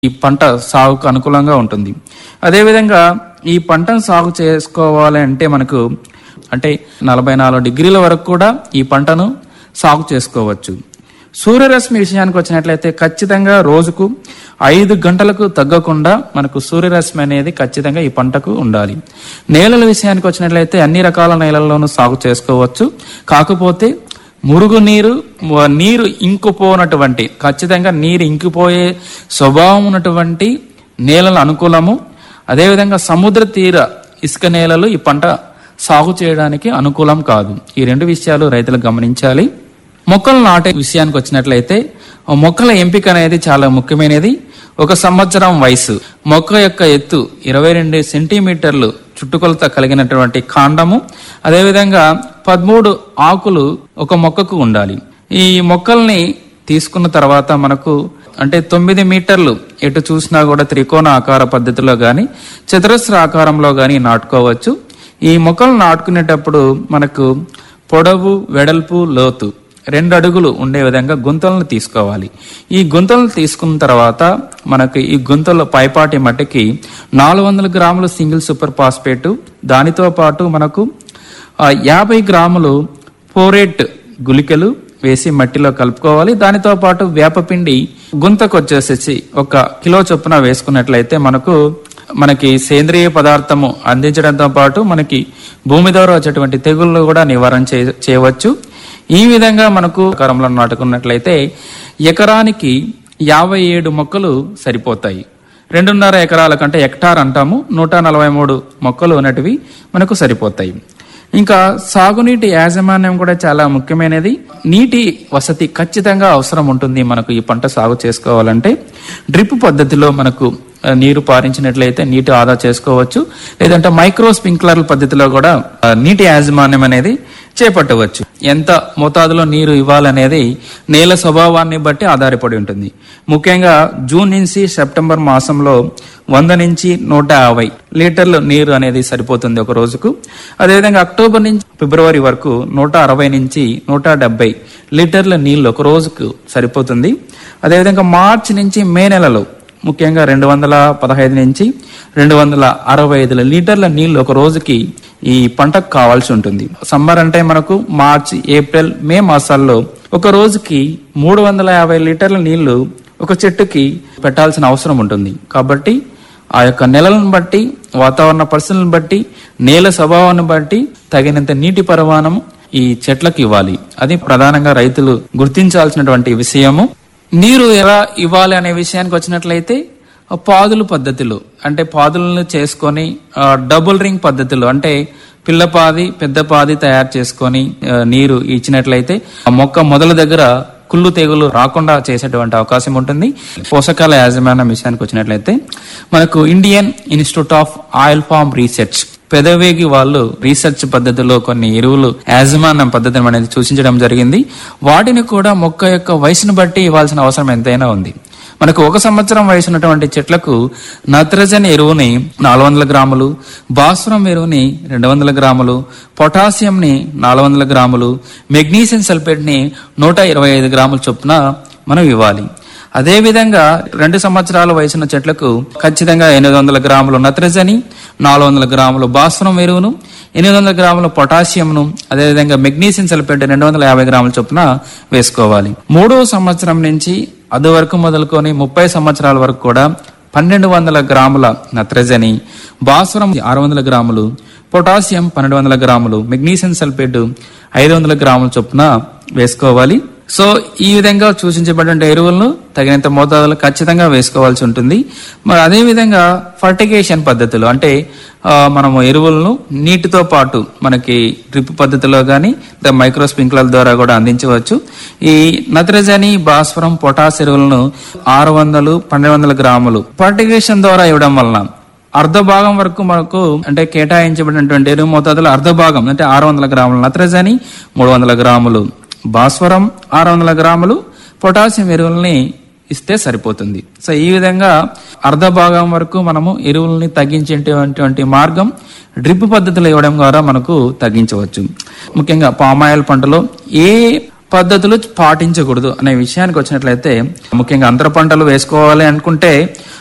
ఈ పంట సాగుకు అనుకూలంగా ఉంటుంది అదేవిధంగా ఈ పంటను సాగు చేసుకోవాలి అంటే మనకు అంటే నలభై నాలుగు డిగ్రీల వరకు కూడా ఈ పంటను సాగు చేసుకోవచ్చు సూర్యరశ్మి విషయానికి వచ్చినట్లయితే ఖచ్చితంగా రోజుకు ఐదు గంటలకు తగ్గకుండా మనకు సూర్యరశ్మి అనేది ఖచ్చితంగా ఈ పంటకు ఉండాలి నేలల విషయానికి వచ్చినట్లయితే అన్ని రకాల నేలల్లోనూ సాగు చేసుకోవచ్చు కాకపోతే మురుగు నీరు మ- నీరు ఇంకిపోనటువంటి ఖచ్చితంగా నీరు ఇంకిపోయే స్వభావం ఉన్నటువంటి నేలలు అనుకూలము అదేవిధంగా సముద్ర తీర ఇసుక నేలలు ఈ పంట సాగు చేయడానికి అనుకూలం కాదు ఈ రెండు విషయాలు రైతులు గమనించాలి మొక్కలు నాటే విషయానికి వచ్చినట్లయితే ఆ మొక్కల ఎంపిక అనేది చాలా ముఖ్యమైనది ఒక సంవత్సరం వయసు మొక్క యొక్క ఎత్తు ఇరవై రెండు సెంటీమీటర్లు చుట్టుకొలత కలిగినటువంటి కాండము అదేవిధంగా పదమూడు ఆకులు ఒక మొక్కకు ఉండాలి ఈ మొక్కల్ని తీసుకున్న తర్వాత మనకు అంటే తొమ్మిది మీటర్లు ఎటు చూసినా కూడా త్రికోణ ఆకార పద్ధతిలో గాని చతురస్ర ఆకారంలో గాని నాటుకోవచ్చు ఈ మొక్కలు నాటుకునేటప్పుడు మనకు పొడవు వెడల్పు లోతు రెండు అడుగులు ఉండే విధంగా గుంతలను తీసుకోవాలి ఈ గుంతలను తీసుకున్న తర్వాత మనకి ఈ గుంతల పైపాటి మట్టికి నాలుగు వందల గ్రాములు సింగిల్ సూపర్ ఫాస్ఫేట్ దానితో పాటు మనకు ఆ, యాభై గ్రాములు ఫోరేట్ గుళికలు వేసి మట్టిలో కలుపుకోవాలి దానితో పాటు వేపపిండి గుంతకు వచ్చేసేసి ఒక కిలో చొప్పున వేసుకున్నట్లయితే మనకు మనకి సేంద్రియ పదార్థము అందించడంతో పాటు మనకి భూమి ద్వారా వచ్చేటువంటి తెగుళ్ళు కూడా నివారణ చే- చేయవచ్చు ఈ విధంగా మనకు కరంలో నాటుకున్నట్లయితే ఎకరానికి యాభై ఏడు మొక్కలు సరిపోతాయి రెండున్నర ఎకరాల కంటే హెక్టార్ అంటాము నూట నలభై మూడు మొక్కలు అనేటివి మనకు సరిపోతాయి ఇంకా సాగునీటి యాజమాన్యం కూడా చాలా ముఖ్యమైనది నీటి వసతి ఖచ్చితంగా అవసరం ఉంటుంది మనకు ఈ పంట సాగు చేసుకోవాలంటే డ్రిప్ పద్ధతిలో మనకు ఆ, నీరు పారించినట్లయితే నీటి ఆదా చేసుకోవచ్చు లేదంటే మైక్రో స్ప్రింక్లర్ల పద్ధతిలో కూడా ఆ, నీటి యాజమాన్యం అనేది చేపట్టవచ్చు ఎంత మోతాదులో నీరు ఇవ్వాలనేది నేల స్వభావాన్ని బట్టి ఆధారపడి ఉంటుంది ముఖ్యంగా జూన్ నుంచి సెప్టెంబర్ మాసంలో వంద నుంచి నూట యాభై లీటర్లు నీరు అనేది సరిపోతుంది ఒక రోజుకు అదేవిధంగా అక్టోబర్ నుంచి ఫిబ్రవరి వరకు నూట అరవై నుంచి నూట డెబ్బై లీటర్ల నీళ్లు ఒక రోజుకు సరిపోతుంది అదేవిధంగా మార్చి నుంచి మే నెలలో ముఖ్యంగా రెండు వందల పదహైదు నుంచి రెండు వందల అరవై ఐదు లీటర్ల నీళ్లు ఒక రోజుకి ఈ పంటకు కావాల్సి ఉంటుంది సమ్మర్ అంటే మనకు మార్చి ఏప్రిల్ మే మాసాల్లో ఒక రోజుకి మూడు వందల యాభై లీటర్ల నీళ్లు ఒక చెట్టుకి పెట్టాల్సిన అవసరం ఉంటుంది కాబట్టి ఆ యొక్క నెలలను బట్టి వాతావరణ పరిస్థితులను బట్టి నేల స్వభావాన్ని బట్టి తగినంత నీటి పరిమాణం ఈ చెట్లకు ఇవ్వాలి అది ప్రధానంగా రైతులు గుర్తించాల్సినటువంటి విషయము నీరు ఎలా ఇవ్వాలి అనే విషయానికి వచ్చినట్లయితే ఆ పాదుల పద్ధతిలో అంటే పాదులను చేసుకొని ఆ, డబుల్ రింగ్ పద్ధతిలో అంటే పిల్లపాది పెద్ద పాది తయారు చేసుకొని ఆ, నీరు ఇచ్చినట్లయితే ఆ మొక్క మొదల దగ్గర కుళ్ళు తెగులు రాకుండా చేసేటువంటి అవకాశం ఉంటుంది పోషకాల యాజమాన్యం విషయానికి వచ్చినట్లయితే మనకు Indian institute of oil palm research Pedavegi వాళ్ళు రీసెర్చ్ పద్ధతిలో కొన్ని ఎరువులు యాజమాన్యం పద్ధతిని అనేది సూచించడం జరిగింది వాటిని కూడా మొక్క యొక్క వయసును బట్టి ఇవ్వాల్సిన అవసరం ఎంతైనా ఉంది మనకు ఒక సంవత్సరం వయసు ఉన్నటువంటి చెట్లకు నత్రజని ఎరువుని నాలుగు వందల గ్రాములు భాస్వరం ఎరువుని రెండు వందల గ్రాములు పొటాషియంని నాలుగు వందల గ్రాములు మెగ్నీషియం సల్ఫేట్ ని నూట ఇరవై ఐదు గ్రాముల చొప్పున మనం ఇవ్వాలి అదేవిధంగా రెండు సంవత్సరాల వయసున్న చెట్లకు ఖచ్చితంగా ఎనిమిది వందల గ్రాములు నత్రజని నాలుగు వందల గ్రాములు భాస్వరం ఎరువును ఎనిమిది వందల గ్రాముల పొటాషియంను అదేవిధంగా మెగ్నీషియం సల్ఫేట్ రెండు వందల యాభై గ్రాముల చొప్పున వేసుకోవాలి మూడో సంవత్సరం నుంచి అది వరకు మొదలుకొని ముప్పై సంవత్సరాల వరకు కూడా పన్నెండు వందల గ్రాముల నత్రజని భాస్వరం ఆరు వందల గ్రాములు పొటాషియం పన్నెండు వందల గ్రాములు మెగ్నీషియం సల్ఫేట్ ఐదు వందల గ్రాముల చొప్పున వేసుకోవాలి సో ఈ విధంగా సూచించబడిన ఎరువులను తగినంత మోతాదులో ఖచ్చితంగా వేసుకోవాల్సి ఉంటుంది మరి అదే విధంగా ఫర్టిగేషన్ పద్ధతులు అంటే ఆ, మనము ఎరువులను నీటితో పాటు మనకి డ్రిప్ పద్ధతిలో కానీ మైక్రో స్ప్రింక్లర్ ద్వారా కూడా అందించవచ్చు ఈ నత్రజని భాస్వరం పొటాస్ ఎరువులను ఆరు వందలు పన్నెండు వందల గ్రాములు ఫర్టిగేషన్ ద్వారా ఇవ్వడం వలన అర్ధ భాగం వరకు మనకు అంటే కేటాయించబడినటువంటి ఎరువు మోతాదులో అర్ధ భాగం అంటే ఆరు వందల గ్రాములు నత్రజని మూడు వందల గ్రాములు భాస్వరం ఆరు వందల గ్రాములు పొటాషియం ఎరువుల్ని ఇస్తే సరిపోతుంది సో ఈ విధంగా అర్ధ భాగం వరకు మనము ఎరువుల్ని తగ్గించేటువంటి మార్గం డ్రిప్ పద్ధతిలో ఇవ్వడం ద్వారా మనకు తగ్గించవచ్చు ముఖ్యంగా పామాయిల్ పంటలో ఏ పద్ధతులు పాటించకూడదు అనే విషయానికి వచ్చినట్లయితే ముఖ్యంగా అంతర పంటలు వేసుకోవాలి అనుకుంటే